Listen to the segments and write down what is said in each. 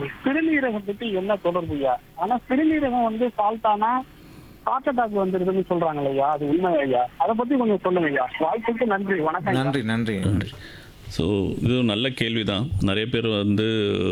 சிறுநீரகம் பத்தி என்ன தொடர்பு ஐயா ஆனா சிறுநீரகம் வந்து ஃபால்ட் ஆனா ஹார்ட் அட்டாக் வந்துருதுன்னு சொல்றாங்க ஐயா அது உண்மை ஐயா அதை பத்தி கொஞ்சம் சொல்லுங்க ஐயா வாய்ப்புக்கு நன்றி வணக்கம் ஐயா. நன்றி நன்றி நன்றி ஸோ இது ஒரு நல்ல கேள்வி தான் நிறைய பேர் வந்து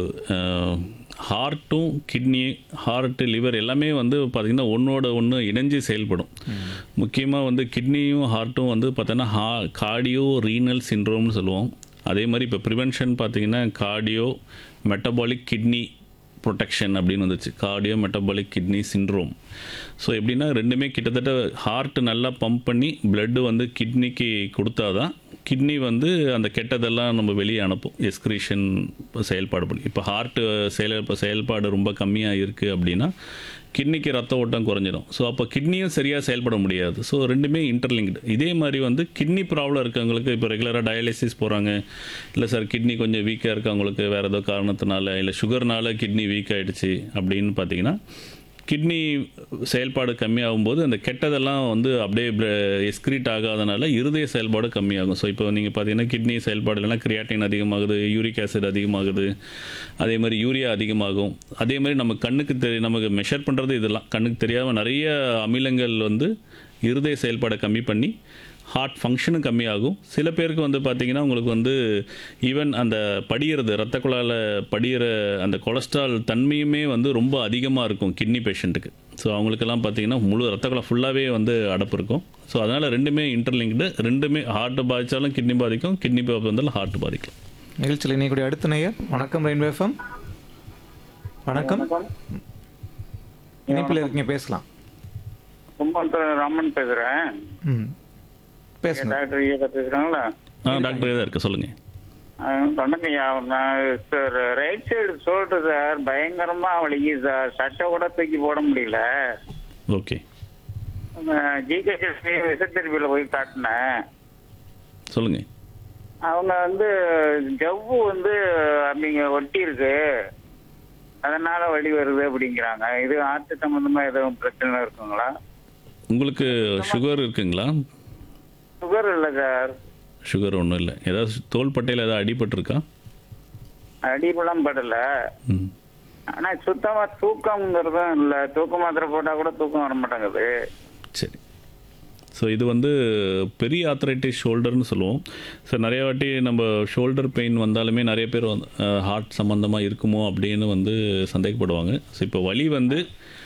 ஹார்ட்டும் கிட்னி ஹார்ட்டு லிவர் எல்லாமே வந்து பார்த்திங்கன்னா ஒன்றோட ஒன்று இணைஞ்சு செயல்படும் முக்கியமாக வந்து கிட்னியும் ஹார்ட்டும் வந்து பார்த்தோன்னா ஹா கார்டியோ ரீனல் சின்ரோம்னு சொல்லுவோம் அதே மாதிரி இப்போ ப்ரிவென்ஷன் பார்த்தீங்கன்னா கார்டியோ மெட்டபாலிக் கிட்னி ப்ரொடெக்ஷன் அப்படின்னு வந்துச்சு cardio metabolic kidney syndrome so எப்படின்னா ரெண்டுமே கிட்டத்தட்ட ஹார்ட் நல்லா பம்ப் பண்ணி பிளட்டு வந்து கிட்னிக்கு கொடுத்தாதான் கிட்னி வந்து அந்த கெட்டதெல்லாம் நம்ம வெளியே அனுப்பும் எஸ்கிரீஷன் செயல்பாடு பண்ணி இப்போ ஹார்ட்டு செயல் இப்போ செயல்பாடு ரொம்ப கம்மியாக இருக்குது அப்படின்னா கிட்னிக்கு ரத்த ஓட்டம் குறைஞ்சிடும் ஸோ அப்போ கிட்னியும் சரியாக செயல்பட முடியாது ஸோ ரெண்டுமே இன்டர்லிங்க்டு இதே மாதிரி வந்து கிட்னி ப்ராப்ளம் இருக்கவங்களுக்கு இப்போ ரெகுலராக டயாலிசிஸ் போகிறாங்க இல்லை சார் கிட்னி கொஞ்சம் வீக்காக இருக்கவங்களுக்கு வேறு ஏதோ காரணத்தினால இல்லை சுகர்னால கிட்னி வீக் ஆகிடுச்சு அப்படின்னு பார்த்தீங்கன்னா கிட்னி செயல்பாடு கம்மியாகும்போது அந்த கெட்டதெல்லாம் வந்து அப்படியே எஸ்கிரீட் ஆகாதனால இருதய செயல்பாடு கம்மியாகும் ஸோ இப்போ நீங்கள் பார்த்தீங்கன்னா கிட்னி செயல்பாடு இல்லைனா கிரியாட்டின் அதிகமாகுது யூரிக் ஆசிட் அதிகமாகுது அதே மாதிரி யூரியா அதிகமாகும் அதே மாதிரி நம்ம கண்ணுக்கு தெரி நமக்கு மெஷர் பண்ணுறது இதெல்லாம் கண்ணுக்கு தெரியாமல் நிறைய அமிலங்கள் வந்து இருதய செயல்பாடை கம்மி பண்ணி ஹார்ட் ஃபங்க்ஷனும் கம்மியாகும் சில பேருக்கு வந்து பார்த்திங்கன்னா உங்களுக்கு வந்து ஈவன் அந்த படியிறது ரத்த குழாயில் படியிற அந்த கொலஸ்ட்ரால் தன்மையுமே வந்து ரொம்ப அதிகமாக இருக்கும் கிட்னி பேஷண்ட்டுக்கு ஸோ அவங்களுக்கெல்லாம் பார்த்தீங்கன்னா முழு ரத்த குழா ஃபுல்லாகவே வந்து அடப்பு இருக்கும் ஸோ அதனால் ரெண்டுமே இன்டர்லிங்க்டு ரெண்டுமே ஹார்ட் பாதித்தாலும் கிட்னி பாதிக்கும் கிட்னி வந்தாலும் ஹார்ட் பாதிக்கும் நிகழ்ச்சியில் இணையக்கூடிய அடுத்த நேயர் வணக்கம் ரெயின்பே எஃப்எம் வணக்கம் இணைப்பில் இருக்கீங்க பேசலாம் கும்பகோணத்துல ராமன் பேசுறேன் ம் பேசுங்க டாக்டர் ஐயா பேசுறாங்களா ஆ டாக்டர் தான் இருக்கு சொல்லுங்கள் வணக்கம் ஐயா நான் சார் ரைட் சைடு சொல்லிட்டு சார் பயங்கரமா வலிக்குது சார் சட்டை கூட தூக்கி போட முடியல ஓகே ஜிகேஎஸ்பி விசத்தெரிப்பியில் போய் காட்டினேன் சொல்லுங்கள் அவங்க வந்து ஜவ்வு வந்து அப்படிங்க ஒட்டி இருக்கு அதனால வலி வருது அப்படிங்கிறாங்க இது ஆத்து சம்பந்தமா எதுவும் பிரச்சனை இருக்குங்களா உங்களுக்கு சுகர் இருக்குங்களா சுகர் இல்லை சார் சுகர் ஒன்றும் இல்லை ஏதாவது தோள்பட்டையில் ஏதாவது அடிபட்டிருக்கா அடிபெல்லாம் படல ம் ஆனா சுத்தமா தூக்கம்ங்கிறதும் இல்ல தூக்க மாத்திரை போட்டா கூட தூக்கம் வர மாட்டேங்குது சரி ஸோ இது வந்து பெரிய ஆத்ரைட்டிஸ் ஷோல்டர்னு சொல்லுவோம் ஸோ நிறைய வாட்டி நம்ம ஷோல்டர் பெயின் வந்தாலுமே நிறைய பேர் வந்து ஹார்ட் சம்மந்தமாக இருக்குமோ அப்படின்னு வந்து சந்தேகப்படுவாங்க ஸோ இப்போ வலி வந்து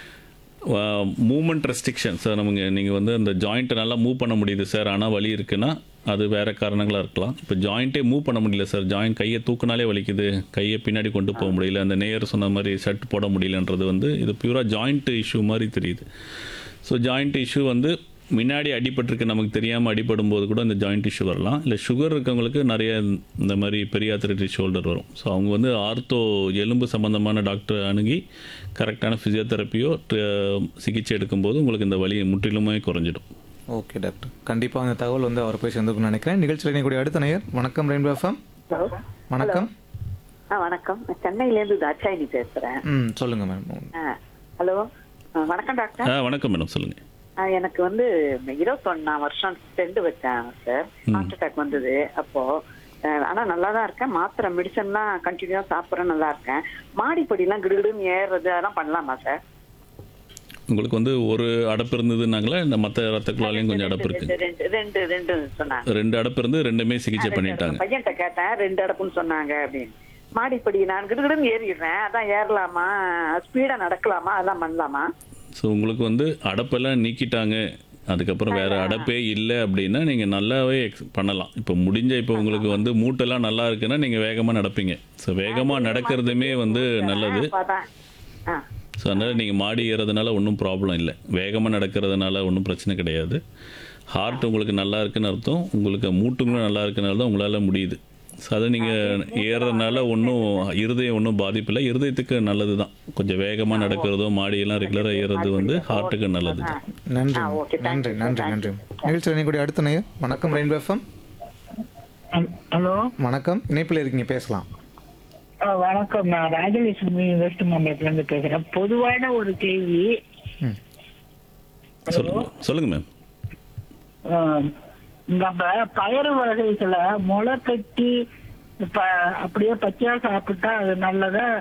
மூமெண்ட் ரெஸ்ட்ரிக்ஷன் சார் நமக்கு நீங்கள் வந்து அந்த ஜாயிண்ட்டை நல்லா மூவ் பண்ண முடியுது சார் ஆனால் வலி இருக்குன்னா அது வேறு காரணங்களாக இருக்கலாம் இப்போ ஜாயிண்ட்டே மூவ் பண்ண முடியல சார் ஜாயிண்ட் கையை தூக்குனாலே வலிக்குது கையை பின்னாடி கொண்டு போக முடியல அந்த நேயர் சொன்ன மாதிரி ஷர்ட் போட முடியலன்றது வந்து இது பியூராக ஜாயிண்ட் இஷ்யூ மாதிரி தெரியுது ஸோ ஜாயிண்ட் இஷ்யூ வந்து முன்னாடி அடிபட்டிருக்கு நமக்கு தெரியாமல் அடிபடும் போது கூட இந்த ஜாயிண்ட் இஷ்யூ வரலாம் இல்லை சுகர் இருக்கவங்களுக்கு நிறைய இந்த மாதிரி பெரியாத்திரிட்டிஸ் ஷோல்டர் வரும் ஸோ அவங்க வந்து ஆர்த்தோ எலும்பு சம்மந்தமான டாக்டர் அணுகி கரெக்டான ஃபிசியோதெரப்பியோ சிகிச்சை எடுக்கும்போது உங்களுக்கு இந்த வலி முற்றிலுமே குறைஞ்சிடும் ஓகே டாக்டர் கண்டிப்பாக அந்த தகவல் வந்து அவர் போய் சேர்ந்துக்கணும்னு நினைக்கிறேன் நிகழ்ச்சியில் இணையக்கூடிய அடுத்த நேயர் வணக்கம் ரெயின்பே எஃப்எம் ஹலோ வணக்கம் ஆ வணக்கம் நான் சென்னையிலேருந்து தாட்சாயினி பேசுறேன் ம் சொல்லுங்கள் மேம் ஆ, ஹலோ ஆ, வணக்கம் டாக்டர் ஆ வணக்கம் மேடம் சொல்லுங்கள் ஆ, எனக்கு வந்து இருபத்தொன்னாம் வருஷம் ஸ்டெண்ட் வச்சேன் சார் ஹார்ட் அட்டாக் வந்தது அப்போ ஆ, ஆனா நல்லா தான் இருக்கேன் மாத்திரை மெடிசன்லாம் கண்டினியூவா சாப்பிட்றேன் நல்லா இருக்கேன் மாடிப்படிலாம் கிடுகிடுன்னு ஏறுறது அதெல்லாம் பண்ணலாமா சார் உங்களுக்கு வந்து ஒரு அடப்பு இருந்ததுன்னாங்களா இந்த மற்ற ரத்த குழாலையும் கொஞ்சம் அடப்பு ரெண்டு இருக்குது ரெண்டு ரெண்டு ரெண்டு சொன்னாங்க ரெண்டு அடப்பு இருந்து ரெண்டுமே சிகிச்சை பண்ணிட்டாங்க பையன்கிட்ட கேட்டேன் ரெண்டு அடப்புன்னு சொன்னாங்க அப்படின்னு மாடிப்படி நான் கிடுகிடுன்னு ஏறிடுறேன் அதான் ஏறலாமா ஸ்பீடா நடக்கலாமா அதெல்லாம் பண்ணலாமா ஸோ உங்களுக்கு வந்து அடப்பெல்லாம் நீக்கிட்டாங்க அதுக்கப்புறம் வேறு அடப்பே இல்லை அப்படின்னா நீங்கள் நல்லாவே எக்ஸ் பண்ணலாம் இப்போ முடிஞ்ச இப்போ உங்களுக்கு வந்து மூட்டெல்லாம் நல்லா இருக்குன்னா நீங்கள் வேகமாக நடப்பீங்க ஸோ வேகமாக நடக்கிறதுமே வந்து நல்லது அதான். ஆ ஸோ அதனால் நீங்கள் மாடி ஏறதுனால ஒன்றும் ப்ராப்ளம் இல்லை வேகமாக நடக்கிறதுனால ஒன்றும் பிரச்சனை கிடையாது ஹார்ட் உங்களுக்கு நல்லா இருக்குன்னு அர்த்தம் உங்களுக்கு மூட்டுங்களும் நல்லா இருக்குனால தான் உங்களால் முடியுது ஸோ அதை நீங்கள் ஏறுறதுனால ஒன்றும் இருதயம் ஒன்றும் பாதிப்பில்லை இருதயத்துக்கு நல்லது தான் கொஞ்சம் வேகமாக நடக்கிறதோ மாடியெல்லாம் ரெகுலராக ஏறுறது வந்து ஹார்ட்டுக்கு நல்லது தான் நன்றி ஆ, okay, thank நன்றி you, நன்றி thank நன்றி நிகழ்ச்சியில் இணையக்கூடிய அடுத்த நேயர் வணக்கம் ரெயின்பே எஃப்எம் ஹலோ வணக்கம் இணைப்பில் இருக்கீங்க பேசலாம் ஆ, வணக்கம் நான் ராஜலட்சுமி வெஸ்ட் மாம்பலத்துல இருந்து பேசுறேன் பொதுவான ஒரு கேள்வி ம் சொல்லுங்கள் சொல்லுங்கள் மேம் ஆ, நம்ம பயறு வகைகளை முளை கட்டி ப- அப்படியே பச்சையா சாப்பிட்டா அது நல்லதா